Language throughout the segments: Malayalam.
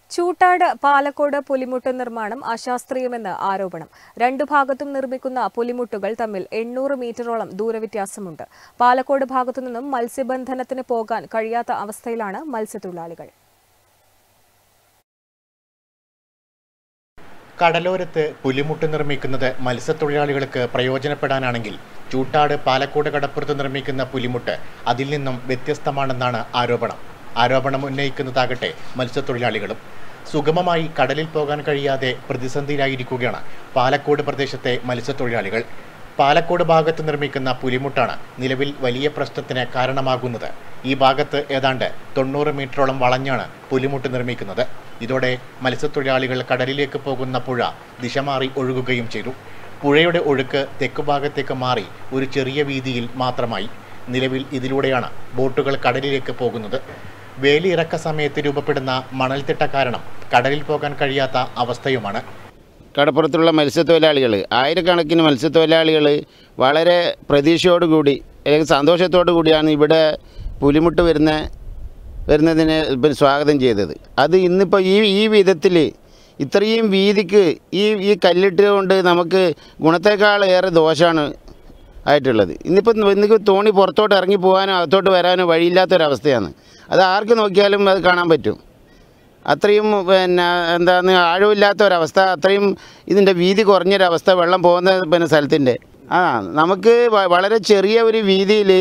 ചൂട്ടാട് പാലക്കോട് പുലിമുട്ട് നിർമ്മാണം അശാസ്ത്രീയമെന്ന് ആരോപണം രണ്ടു ഭാഗത്തും നിർമ്മിക്കുന്ന പുലിമുട്ടുകൾ തമ്മിൽ എണ്ണൂറ് മീറ്ററോളം ദൂരവ്യത്യാസമുണ്ട് പാലക്കോട് ഭാഗത്തുനിന്നും മത്സ്യബന്ധനത്തിന് പോകാൻ കഴിയാത്ത അവസ്ഥയിലാണ് മത്സ്യത്തൊഴിലാളികൾ കടലോരത്ത് പുലിമുട്ട് നിർമ്മിക്കുന്നത് മത്സ്യത്തൊഴിലാളികൾക്ക് പ്രയോജനപ്പെടാനാണെങ്കിൽ ചൂട്ടാട് പാലക്കോട് കടപ്പുറത്ത് നിർമ്മിക്കുന്ന പുലിമുട്ട് അതിൽ നിന്നും വ്യത്യസ്തമാണെന്നാണ് ആരോപണം ആരോപണം ഉന്നയിക്കുന്നതാകട്ടെ മത്സ്യത്തൊഴിലാളികളും സുഗമമായി കടലിൽ പോകാൻ കഴിയാതെ പ്രതിസന്ധിയിലായിരിക്കുകയാണ് പാലക്കോട് പ്രദേശത്തെ മത്സ്യത്തൊഴിലാളികൾ പാലക്കോട് ഭാഗത്ത് നിർമ്മിക്കുന്ന പുലിമുട്ടാണ് നിലവിൽ വലിയ പ്രശ്നത്തിന് കാരണമാകുന്നത് ഈ ഭാഗത്ത് ഏതാണ്ട് തൊണ്ണൂറ് മീറ്ററോളം വളഞ്ഞാണ് പുലിമുട്ട് നിർമ്മിക്കുന്നത് ഇതോടെ മത്സ്യത്തൊഴിലാളികൾ കടലിലേക്ക് പോകുന്ന പുഴ ദിശ മാറി ഒഴുകുകയും ചെയ്തു പുഴയുടെ ഒഴുക്ക് തെക്കുഭാഗത്തേക്ക് മാറി ഒരു ചെറിയ വീതിയിൽ മാത്രമായി നിലവിൽ ഇതിലൂടെയാണ് ബോട്ടുകൾ കടലിലേക്ക് പോകുന്നത് വേലിയിറക്ക സമയത്ത് രൂപപ്പെടുന്ന മണൽത്തിട്ട കാരണം കടലിൽ പോകാൻ കഴിയാത്ത അവസ്ഥയുമാണ് കടപ്പുറത്തുള്ള മത്സ്യത്തൊഴിലാളികൾ ആയിരക്കണക്കിന് മത്സ്യത്തൊഴിലാളികൾ വളരെ പ്രതീക്ഷയോടുകൂടി അല്ലെങ്കിൽ സന്തോഷത്തോടു കൂടിയാണ് ഇവിടെ പുലിമുട്ട് വരുന്ന വരുന്നതിനെ പിന്നെ സ്വാഗതം ചെയ്തത് അത് ഇന്നിപ്പോൾ ഈ ഈ വിധത്തിൽ ഇത്രയും വീതിക്ക് ഈ ഈ കല്ലിട്ട് കൊണ്ട് നമുക്ക് ഗുണത്തേക്കാൾ ഏറെ ദോഷമാണ് ആയിട്ടുള്ളത് ഇന്നിപ്പോൾ ഇന്നിക്ക് തോണി പുറത്തോട്ട് ഇറങ്ങി പോകാനോ അകത്തോട്ട് വരാനോ വഴിയില്ലാത്തൊരവസ്ഥയാണ് അത് ആർക്ക് നോക്കിയാലും അത് കാണാൻ പറ്റും അത്രയും പിന്നെ എന്താണ് ആഴമില്ലാത്ത ഒരവസ്ഥ അത്രയും ഇതിൻ്റെ വീതി കുറഞ്ഞൊരവസ്ഥ വെള്ളം പോകുന്ന പിന്നെ സ്ഥലത്തിൻ്റെ ആ നമുക്ക് വ- വളരെ ചെറിയ ഒരു വീതിയിൽ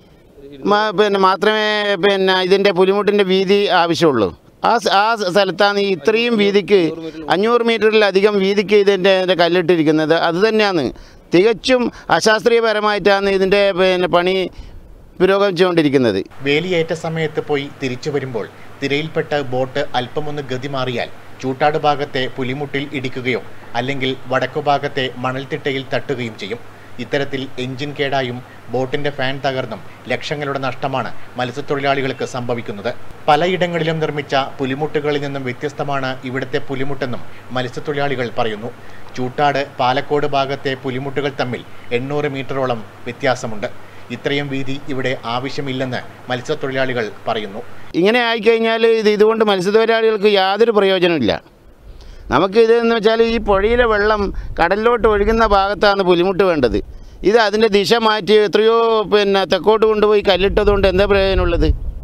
പിന്നെ മാത്രമേ പിന്നെ ഇതിൻ്റെ പുലിമുട്ടിൻ്റെ വീതി ആവശ്യമുള്ളൂ ആ സ- ആ സ്ഥലത്താണ് ഈ ഇത്രയും വീതിക്ക് അഞ്ഞൂറ് മീറ്ററിലധികം വീതിക്ക് ഇതിൻ്റെ ഇതിൻ്റെ കല്ലിട്ടിരിക്കുന്നത് അത് തന്നെയാണ് തികച്ചും അശാസ്ത്രീയപരമായിട്ടാണ് ഇതിൻ്റെ പിന്നെ പണി പുരോഗമിച്ചുകൊണ്ടിരിക്കുന്നത് വേലിയേറ്റ സമയത്ത് പോയി തിരിച്ചു വരുമ്പോൾ തിരയിൽപ്പെട്ട ബോട്ട് അല്പമൊന്ന് ഗതി മാറിയാൽ ചൂട്ടാട് ഭാഗത്തെ പുലിമുട്ടിൽ ഇടിക്കുകയോ അല്ലെങ്കിൽ വടക്കു ഭാഗത്തെ മണൽത്തിട്ടയിൽ തട്ടുകയും ചെയ്യും ഇത്തരത്തിൽ എഞ്ചിൻ കേടായും ബോട്ടിന്റെ ഫാൻ തകർന്നും ലക്ഷങ്ങളുടെ നഷ്ടമാണ് മത്സ്യത്തൊഴിലാളികൾക്ക് സംഭവിക്കുന്നത് പലയിടങ്ങളിലും നിർമ്മിച്ച പുലിമുട്ടുകളിൽ നിന്നും വ്യത്യസ്തമാണ് ഇവിടുത്തെ പുലിമുട്ടെന്നും മത്സ്യത്തൊഴിലാളികൾ പറയുന്നു ചൂട്ടാട് പാലക്കോട് ഭാഗത്തെ പുലിമുട്ടുകൾ തമ്മിൽ എണ്ണൂറ് മീറ്ററോളം വ്യത്യാസമുണ്ട് ഇത്രയും വീതി ഇവിടെ ആവശ്യമില്ലെന്ന് മത്സ്യത്തൊഴിലാളികൾ പറയുന്നു ഇങ്ങനെ ആയിക്കഴിഞ്ഞാൽ ഇത് ഇതുകൊണ്ട് മത്സ്യത്തൊഴിലാളികൾക്ക് യാതൊരു പ്രയോജനമില്ല നമുക്ക് ഇതെന്ന് വെച്ചാൽ ഈ പുഴയിലെ വെള്ളം കടലിലോട്ട് ഒഴുകുന്ന ഭാഗത്താണ് പുലിമുട്ട് വേണ്ടത് ഇത് അതിൻ്റെ ദിശ മാറ്റി എത്രയോ പിന്നെ തെക്കോട്ട് കൊണ്ടുപോയി കല്ലിട്ടതുകൊണ്ട് എന്താ പ്രയോജനമുള്ളത്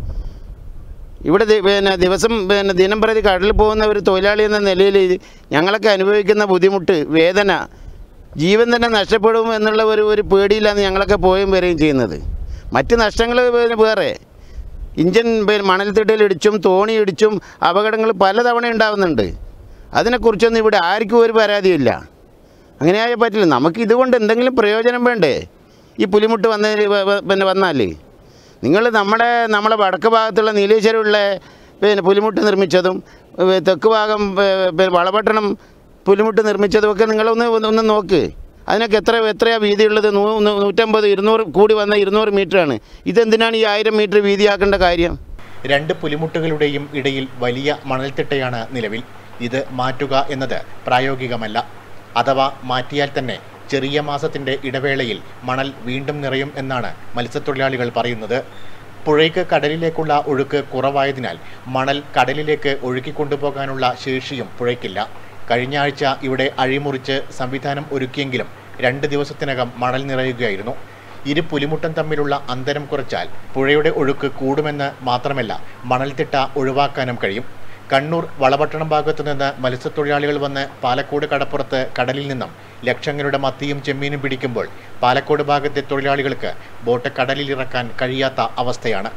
ഇവിടെ ദി- പിന്നെ ദിവസം പിന്നെ ദിനം പ്രതി കടലിൽ പോകുന്ന ഒരു തൊഴിലാളി എന്ന നിലയിൽ ഞങ്ങളൊക്കെ അനുഭവിക്കുന്ന ബുദ്ധിമുട്ട് വേദന ജീവൻ തന്നെ നഷ്ടപ്പെടും എന്നുള്ള ഒരു ഒരു പേടിയിലാണ് ഞങ്ങളൊക്കെ പോയും വരികയും ചെയ്യുന്നത് മറ്റ് നഷ്ടങ്ങൾ പിന്നെ വേറെ ഇഞ്ചൻ പിന്നെ മണൽത്തിട്ടയിൽ ഇടിച്ചും തോണി ഇടിച്ചും അപകടങ്ങൾ പലതവണ ഉണ്ടാകുന്നുണ്ട് അതിനെക്കുറിച്ചൊന്നും ഇവിടെ ആർക്കും ഒരു പരാതിയില്ല അങ്ങനെയായ പറ്റില്ല നമുക്ക് ഇതുകൊണ്ട് എന്തെങ്കിലും പ്രയോജനം വേണ്ടേ ഈ പുലിമുട്ട് വന്ന പിന്നെ വന്നാൽ നിങ്ങൾ നമ്മുടെ നമ്മളെ വടക്ക് ഭാഗത്തുള്ള നീലേശ്വരമുള്ള പിന്നെ പുലിമുട്ട് നിർമ്മിച്ചതും ഏ, തെക്ക് ഭാഗം ഏ, പിന്നെ വളപട്ടണം പുലിമുട്ട് നിർമ്മിച്ചതും ഒക്കെ നിങ്ങളൊന്ന് ഒന്ന് ഒന്ന് നോക്ക് അതിനൊക്കെ എത്ര എത്രയാണ് വീതിയുള്ളത് നൂ നൂ- നൂറ്റമ്പത് ഇരുന്നൂറ് കൂടി വന്ന ഇരുന്നൂറ് മീറ്ററാണ് ഇതെന്തിനാണ് ഈ ആയിരം മീറ്റർ വീതിയാക്കേണ്ട കാര്യം രണ്ട് പുലിമുട്ടുകളുടെയും ഇടയിൽ വലിയ മണൽത്തിട്ടയാണ് നിലവിൽ ഇത് മാറ്റുക എന്നത് പ്രായോഗികമല്ല അഥവാ മാറ്റിയാൽ തന്നെ ചെറിയ മാസത്തിന്റെ ഇടവേളയിൽ മണൽ വീണ്ടും നിറയും എന്നാണ് മത്സ്യത്തൊഴിലാളികൾ പറയുന്നത് പുഴയ്ക്ക് കടലിലേക്കുള്ള ഒഴുക്ക് കുറവായതിനാൽ മണൽ കടലിലേക്ക് ഒഴുക്കിക്കൊണ്ടുപോകാനുള്ള ശേഷിയും പുഴയ്ക്കില്ല കഴിഞ്ഞ ആഴ്ച ഇവിടെ അഴിമുറിച്ച് സംവിധാനം ഒരുക്കിയെങ്കിലും രണ്ട് ദിവസത്തിനകം മണൽ നിറയുകയായിരുന്നു ഇരു പുലിമുട്ടം തമ്മിലുള്ള അന്തരം കുറച്ചാൽ പുഴയുടെ ഒഴുക്ക് കൂടുമെന്ന് മാത്രമല്ല മണൽത്തിട്ട ഒഴിവാക്കാനും കഴിയും കണ്ണൂർ വളപട്ടണം ഭാഗത്തു നിന്ന് മത്സ്യത്തൊഴിലാളികൾ വന്ന് പാലക്കോട് കടപ്പുറത്ത് കടലിൽ നിന്നും ലക്ഷങ്ങളുടെ മത്തിയും ചെമ്മീനും പിടിക്കുമ്പോൾ പാലക്കോട് ഭാഗത്തെ തൊഴിലാളികൾക്ക് ബോട്ട് കടലിൽ ഇറക്കാൻ കഴിയാത്ത അവസ്ഥയാണ്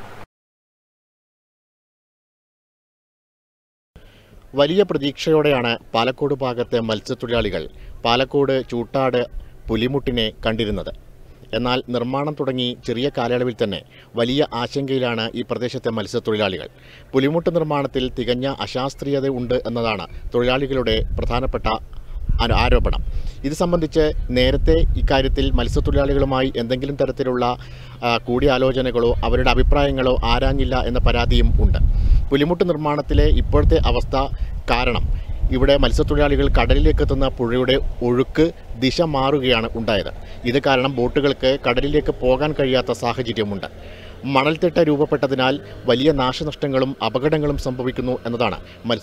വലിയ പ്രതീക്ഷയോടെയാണ് പാലക്കോട് ഭാഗത്തെ മത്സ്യത്തൊഴിലാളികൾ പാലക്കോട് ചൂട്ടാട് പുലിമുട്ടിനെ കണ്ടിരുന്നത് എന്നാൽ നിർമ്മാണം തുടങ്ങി ചെറിയ കാലയളവിൽ തന്നെ വലിയ ആശങ്കയിലാണ് ഈ പ്രദേശത്തെ മത്സ്യത്തൊഴിലാളികൾ പുലിമുട്ട് നിർമ്മാണത്തിൽ തികഞ്ഞ അശാസ്ത്രീയത ഉണ്ട് എന്നതാണ് തൊഴിലാളികളുടെ പ്രധാനപ്പെട്ട അനു- ആരോപണം ഇത് സംബന്ധിച്ച് നേരത്തെ ഇക്കാര്യത്തിൽ മത്സ്യത്തൊഴിലാളികളുമായി എന്തെങ്കിലും തരത്തിലുള്ള ആ, കൂടിയാലോചനകളോ അവരുടെ അഭിപ്രായങ്ങളോ ആരാഞ്ഞില്ല എന്ന പരാതിയും ഉണ്ട് പുലിമുട്ട് നിർമ്മാണത്തിലെ ഇപ്പോഴത്തെ അവസ്ഥ കാരണം ഇവിടെ മത്സ്യത്തൊഴിലാളികൾ കടലിലേക്ക് എത്തുന്ന പുഴയുടെ ഒഴുക്ക് ദിശ മാറുകയാണ് ഉണ്ടായത് ഇത് കാരണം ബോട്ടുകൾക്ക് കടലിലേക്ക് പോകാൻ കഴിയാത്ത സാഹചര്യമുണ്ട് മണൽത്തിട്ട രൂപപ്പെട്ടതിനാൽ വലിയ നാശനഷ്ടങ്ങളും അപകടങ്ങളും സംഭവിക്കുന്നു എന്നതാണ്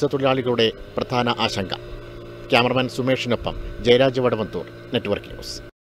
മത്സ്യത്തൊഴിലാളികളുടെ പ്രധാന ആശങ്ക ക്യാമറമാൻ സുമേഷിനൊപ്പം ജയരാജ് വടവന്തൂർ നെറ്റ്വർക്ക് ന്യൂസ്